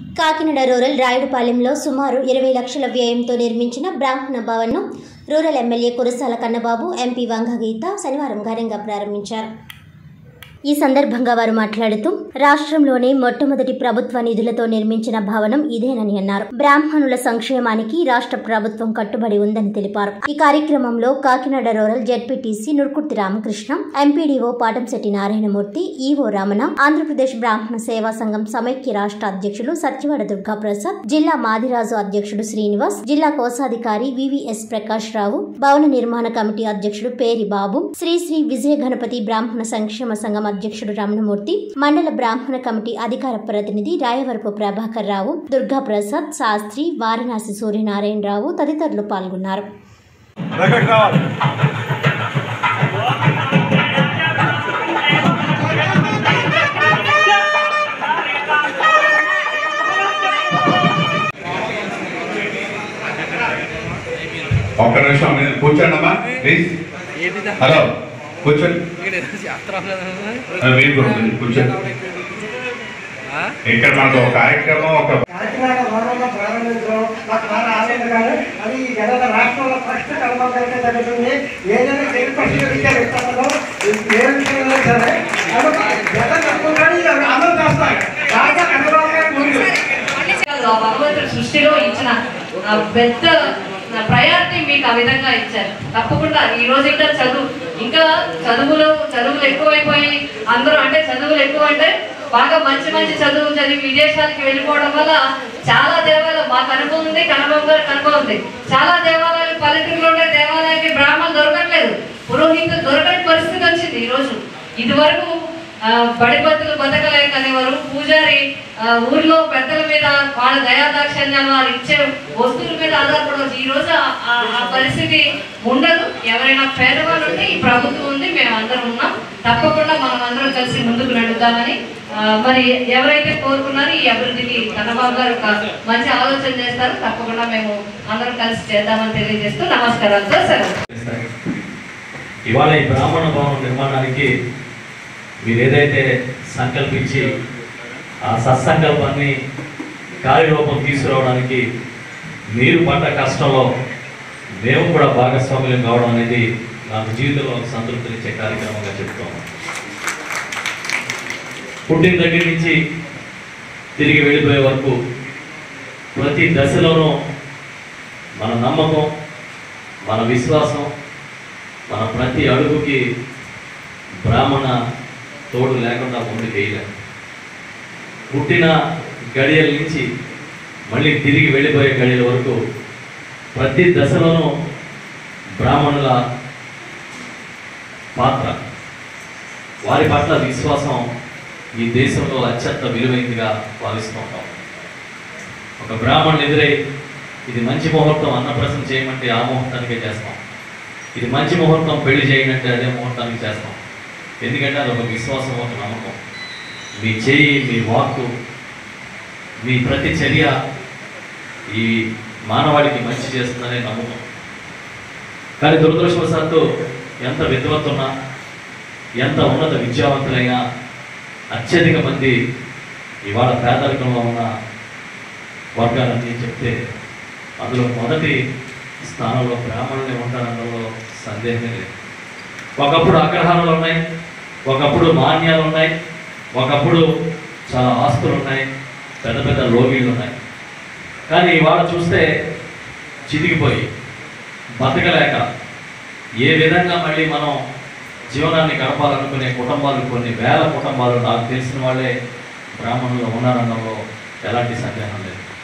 Kakinada rural రాయుడుపాలెంలో సుమారు ఇరవై లక్షల వ్యయంతో నిర్మించిన బ్రాహ్మణ భవన్ను rural MLA Kurasala Kannababu MP Vangageetha శనివారం ఘనంగా ప్రారంభించారు ఈ సందర్భంగా వారు మాట్లాడుతూ రాష్ట్రంలోనే మొట్టమొదటి ప్రభుత్వ నిధులతో నిర్మించిన భవనం ఇదేనని అన్నారు బ్రాహ్మణుల సంక్షేమానికి రాష్ట్ర ప్రభుత్వం కట్టుబడి ఉందని తెలిపారు ఈ కార్యక్రమంలో Kakinada rural ZPTC Nurkurthi Ramakrishna MPDO Patamsetti Narayanamurthy EO Ramana Andhra Pradesh బ్రాహ్మణ సేవా సంఘం సమైక్య రాష్ట్ర అధ్యక్షులు సత్యవాడ దుర్గాప్రసాద్ జిల్లా మాదిరాజు అధ్యక్షుడు శ్రీనివాస్ జిల్లా కోశాధికారి వివిఎస్ ప్రకాష్ రావు భవన నిర్మాణ కమిటీ అధ్యక్షుడు పేరి బాబు శ్రీ శ్రీ విజయ గణపతి బ్రాహ్మణ సంక్షేమ సంఘం అధ్యక్షుడు రమణమూర్తి మండల బ్రాహ్మణ కమిటీ అధికార ప్రతినిధి రాయవరపు ప్రభాకర్ రావు దుర్గా ప్రసాద్ శాస్త్రి వారణాసి సూర్యనారాయణరావు తదితరులు పాల్గొన్నారు దగ్గరికి రావాలి ఒక్క నిమిషం మీరు కూర్చోండి అమ్మా ప్లీజ్ హలో కూర్చోండి ఆ, మీరు కూడా మీరు కూర్చోండి ఇక్కడ మనకు ఒక కార్యక్రమం ఒక కాకినాడ నగరంలో ప్రారంభించడం నాకు చాలా ఆనందంగాను అది ఈ గత రాష్ట్రంలో ఫస్ట్ కలమకైతే జరుగుతుంది ఏదైనా తెలుగు పరిశీలించే వ్యక్తులలో ఏ విషయంలో సరే అదొక గత తప్పకుండా ఇది అమలు చేస్తారు రాజా కన్నబాబు గారి ముందు ఆ భగవంతుడి సృష్టిలో ఇచ్చిన ఆ పెద్ద ప్రయారిటీ మీకు ఆ విధంగా ఇచ్చారు తప్పకుండా ఈ రోజు ఇంకా చదువు ఇంకా చదువులు చదువులు ఎక్కువైపోయి అందరూ అంటే చదువులు ఎక్కువ అంటే బాగా మంచి మంచి చదువు చదివి విదేశాలకు వెళ్ళిపోవడం వల్ల చాలా దేవాలయాలు మాకు అనుభవం ఉంది కనబాబు గారికి అనుభవం ఉంది చాలా దేవాలయాలు పల్లెటూరులో ఉండే దేవాలయానికి బ్రాహ్మణులు దొరకట్లేదు పురోహితులు దొరకని పరిస్థితి వచ్చింది ఈ రోజు ఇదివరకు ఆ, బడిపత్తులు బతకలేక అనేవారు పూజారి ఆ, ఊర్లో పెద్దల మీద వాళ్ళ దయాదాక్షణ్యాలు వారు ఇచ్చే వస్తువుల మీద ఆధారపడవచ్చు ఈ రోజు ఆ- ఆ- ఆ పరిస్థితి ఉండదు ఎవరైనా పేదవాళ్ళు ఉంటే ఈ ప్రభుత్వం ఉంది మేము అందరం ఉన్నాం తప్పకుండా మనం అందరం కలిసి ముందుకు నడుద్దామని ఆ, మరి ఎవరైతే కోరుకున్నారో ఈ అభివృద్ధికి కన్నబాబు గారు ఒక మంచి ఆలోచన చేస్తారు తప్పకుండా మేము అందరం కలిసి చేద్దామని తెలియజేస్తూ నమస్కారాలతో సెలవు ఇవాళ ఈ బ్రాహ్మణ భవనం నిర్మాణానికి మీరు ఏదైతే సంకల్పించి ఆ సత్సంకల్పాన్ని కార్యరూపం తీసుకురావడానికి మీరు పడ్డ కష్టంలో మేము కూడా భాగస్వాములం కావడం అనేది నాకు జీవితంలో ఒక సంతృప్తినిచ్చే కార్యక్రమంగా చెప్తాము పుట్టిన దగ్గర నుంచి తిరిగి వెళ్ళిపోయే వరకు ప్రతి దశలోనూ మన నమ్మకం మన విశ్వాసం మన ప్రతి అడుగుకి బ్రాహ్మణ తోడు లేకుండా ముందుకు వేయలేం పుట్టిన గడియల నుంచి మళ్ళీ తిరిగి వెళ్ళిపోయే గడియల వరకు ప్రతి దశలోనూ బ్రాహ్మణుల పాత్ర వారి పట్ల విశ్వాసం ఈ దేశంలో అత్యంత విలువైనదిగా భావిస్తూ ఉంటాం ఒక బ్రాహ్మణులు ఎదురై ఇది మంచి ముహూర్తం అన్నప్రసన్న చేయమంటే ఆ ముహూర్తానికే చేస్తాం ఇది మంచి ముహూర్తం పెళ్లి చేయనంటే అదే ముహూర్తానికి చేస్తాం ఎందుకంటే అది ఒక విశ్వాసం ఒక నమ్మకం మీ చేయి మీ వాక్కు మీ ప్రతి చర్య ఈ మానవాళికి మంచి చేస్తుందనే నమ్మకం కానీ దురదృష్టవశాత్తు ఎంత విద్వత్తున్నా ఎంత ఉన్నత విద్యావంతులైనా అత్యధిక మంది ఇవాళ పేదరికంలో ఉన్న వర్గాలన్నీ చెప్తే అందులో మొదటి స్థానంలో బ్రాహ్మణులే ఉంటారన్నలో సందేహమే లేదు ఒకప్పుడు అగ్రహారాలు ఉన్నాయి ఒకప్పుడు మాన్యాలు ఉన్నాయి ఒకప్పుడు చాలా ఆస్తులు ఉన్నాయి పెద్ద పెద్ద లోబీలు ఉన్నాయి కానీ ఇవాళ చూస్తే చితికిపోయి బతకలేక ఏ విధంగా మళ్ళీ మనం జీవనాన్ని గడపాలనుకునే కుటుంబాలు కొన్ని వేల కుటుంబాలు నాకు తెలిసిన వాళ్ళే బ్రాహ్మణులు ఉన్నారన్నలో ఎలాంటి సందేహం లేదు